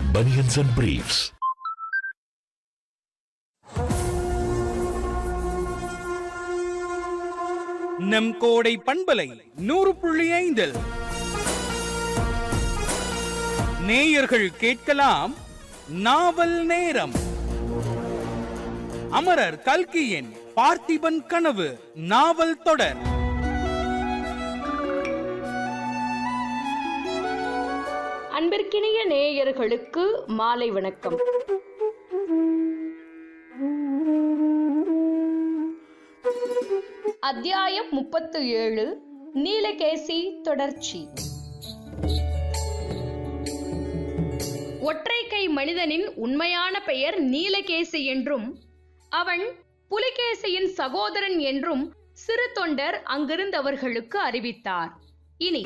Bunions and Briefs. நம் கோடை பண்பலை நூறு புள்ளி ஐந்தில் நேயர்கள் கேட்கலாம் நாவல் நேரம் அமரர் கல்கியின் பார்த்திபன் கனவு நாவல் தொடர் அன்பிற்கினிய நேயர்களுக்கு மாலை வணக்கம் அத்தியாயம் முப்பத்து ஏழு நீலகேசி தொடர்ச்சி ஒற்றைக்கை மனிதனின் உண்மையான பெயர் நீலகேசி என்றும் அவன் புலிகேசியின் சகோதரன் என்றும் சிறு தொண்டர் அங்கிருந்தவர்களுக்கு அறிவித்தார் இனி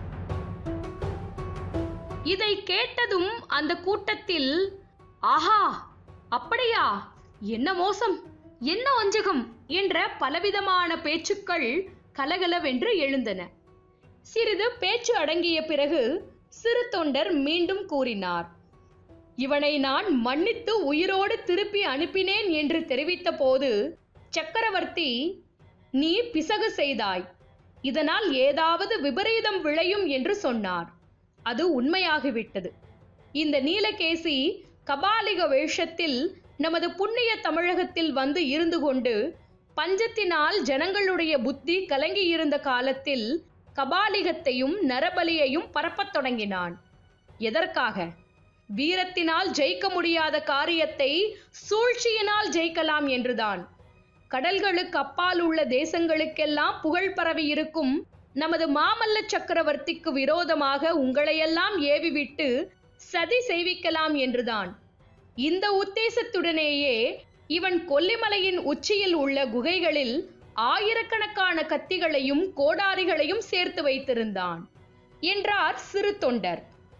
இதை கேட்டதும் அந்த கூட்டத்தில் ஆஹா அப்படியா என்ன மோசம் என்ன வஞ்சகம் என்ற பலவிதமான பேச்சுக்கள் கலகலவென்று எழுந்தன சிறிது பேச்சு அடங்கிய பிறகு சிறு தொண்டர் மீண்டும் கூறினார் இவனை நான் மன்னித்து உயிரோடு திருப்பி அனுப்பினேன் என்று தெரிவித்த போது சக்கரவர்த்தி நீ பிசகு செய்தாய் இதனால் ஏதாவது விபரீதம் விளையும் என்று சொன்னார் அது உண்மையாகிவிட்டது இந்த நீலகேசி கபாலிக வேஷத்தில் நமது புண்ணிய தமிழகத்தில் வந்து இருந்து கொண்டு பஞ்சத்தினால் ஜனங்களுடைய புத்தி கலங்கியிருந்த காலத்தில் கபாலிகத்தையும் நரபலியையும் பரப்பத் தொடங்கினான் எதற்காக வீரத்தினால் ஜெயிக்க முடியாத காரியத்தை சூழ்ச்சியினால் ஜெயிக்கலாம் என்றுதான் கடல்களுக்கு அப்பால் உள்ள தேசங்களுக்கெல்லாம் புகழ் பரவி இருக்கும் நமது மாமல்ல சக்கரவர்த்திக்கு விரோதமாக உங்களையெல்லாம் ஏவிவிட்டு சதி செய்விக்கலாம் என்றுதான் இந்த உத்தேசத்துடனேயே இவன் கொல்லிமலையின் உச்சியில் உள்ள குகைகளில் ஆயிரக்கணக்கான கத்திகளையும் கோடாரிகளையும் சேர்த்து வைத்திருந்தான் என்றார் சிறு தொண்டர்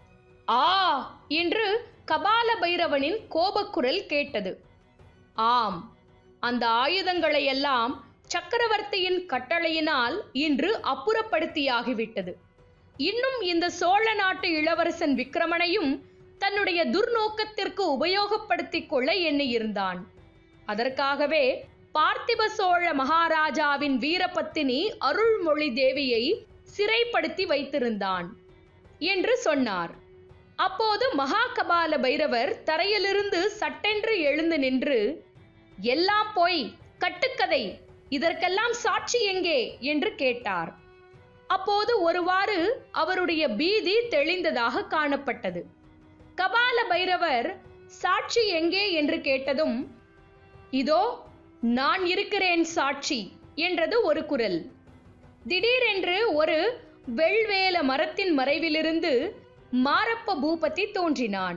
ஆ என்று கபால பைரவனின் கோபக்குரல் கேட்டது ஆம் அந்த ஆயுதங்களை எல்லாம் சக்கரவர்த்தியின் கட்டளையினால் இன்று அப்புறப்படுத்தியாகிவிட்டது இன்னும் இந்த சோழ நாட்டு இளவரசன் விக்கிரமனையும் தன்னுடைய துர்நோக்கத்திற்கு உபயோகப்படுத்திக் கொள்ள எண்ணியிருந்தான் அதற்காகவே பார்த்திப சோழ மகாராஜாவின் வீரபத்தினி அருள்மொழி தேவியை சிறைப்படுத்தி வைத்திருந்தான் என்று சொன்னார் அப்போது மகாகபால பைரவர் தரையிலிருந்து சட்டென்று எழுந்து நின்று எல்லாம் போய் கட்டுக்கதை இதற்கெல்லாம் சாட்சி எங்கே என்று கேட்டார் அப்போது ஒருவாறு அவருடைய பீதி தெளிந்ததாக காணப்பட்டது கபால பைரவர் சாட்சி எங்கே என்று கேட்டதும் இதோ நான் இருக்கிறேன் சாட்சி என்றது ஒரு குரல் திடீரென்று ஒரு வெள்வேல மரத்தின் மறைவிலிருந்து மாரப்ப பூபதி தோன்றினான்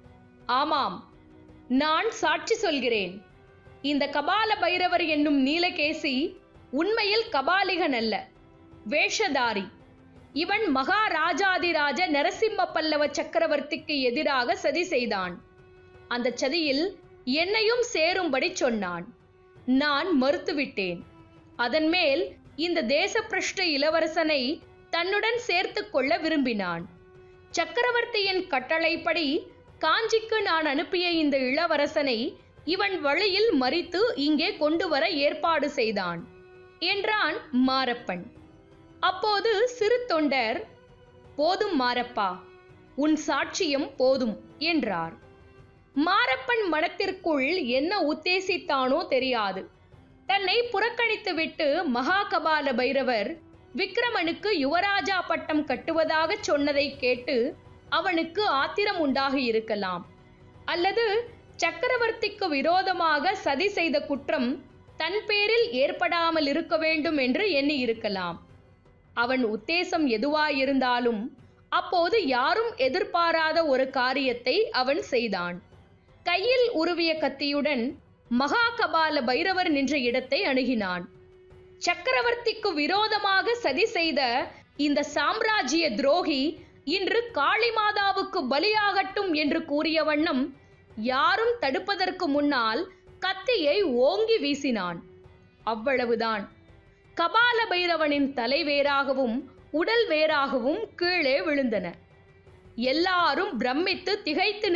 ஆமாம் நான் சாட்சி சொல்கிறேன் இந்த கபால பைரவர் என்னும் நீலகேசி உண்மையில் கபாலிகன் அல்ல வேஷதாரி இவன் மகாராஜாதிராஜ நரசிம்ம பல்லவ சக்கரவர்த்திக்கு எதிராக சதி செய்தான் அந்த சதியில் என்னையும் சேரும்படி சொன்னான் நான் மறுத்துவிட்டேன் அதன் மேல் இந்த தேசப்பிரஷ்ட இளவரசனை தன்னுடன் சேர்த்துக் கொள்ள விரும்பினான் சக்கரவர்த்தியின் கட்டளைப்படி காஞ்சிக்கு நான் அனுப்பிய இந்த இளவரசனை இவன் வழியில் மறித்து இங்கே கொண்டு வர ஏற்பாடு செய்தான் என்றான் மாரப்பன் அப்போது சிறு தொண்டர் போதும் மாரப்பா உன் சாட்சியம் போதும் என்றார் மாரப்பன் மனத்திற்குள் என்ன உத்தேசித்தானோ தெரியாது தன்னை புறக்கணித்துவிட்டு மகாகபால பைரவர் விக்ரமனுக்கு யுவராஜா பட்டம் கட்டுவதாக சொன்னதை கேட்டு அவனுக்கு ஆத்திரம் உண்டாகி இருக்கலாம் அல்லது சக்கரவர்த்திக்கு விரோதமாக சதி செய்த குற்றம் தன் பேரில் ஏற்படாமல் இருக்க வேண்டும் என்று எண்ணி இருக்கலாம் அவன் உத்தேசம் எதுவாயிருந்தாலும் அப்போது யாரும் எதிர்பாராத ஒரு காரியத்தை அவன் செய்தான் கையில் உருவிய கத்தியுடன் மகாகபால பைரவர் நின்ற இடத்தை அணுகினான் சக்கரவர்த்திக்கு விரோதமாக சதி செய்த இந்த சாம்ராஜ்ய துரோகி இன்று காளி மாதாவுக்கு பலியாகட்டும் என்று கூறிய வண்ணம் யாரும் தடுப்பதற்கு முன்னால் கத்தியை ஓங்கி வீசினான் அவ்வளவுதான் கபால பைரவனின் தலை வேறாகவும் உடல் வேறாகவும் கீழே விழுந்தன எல்லாரும் பிரமித்து திகைத்து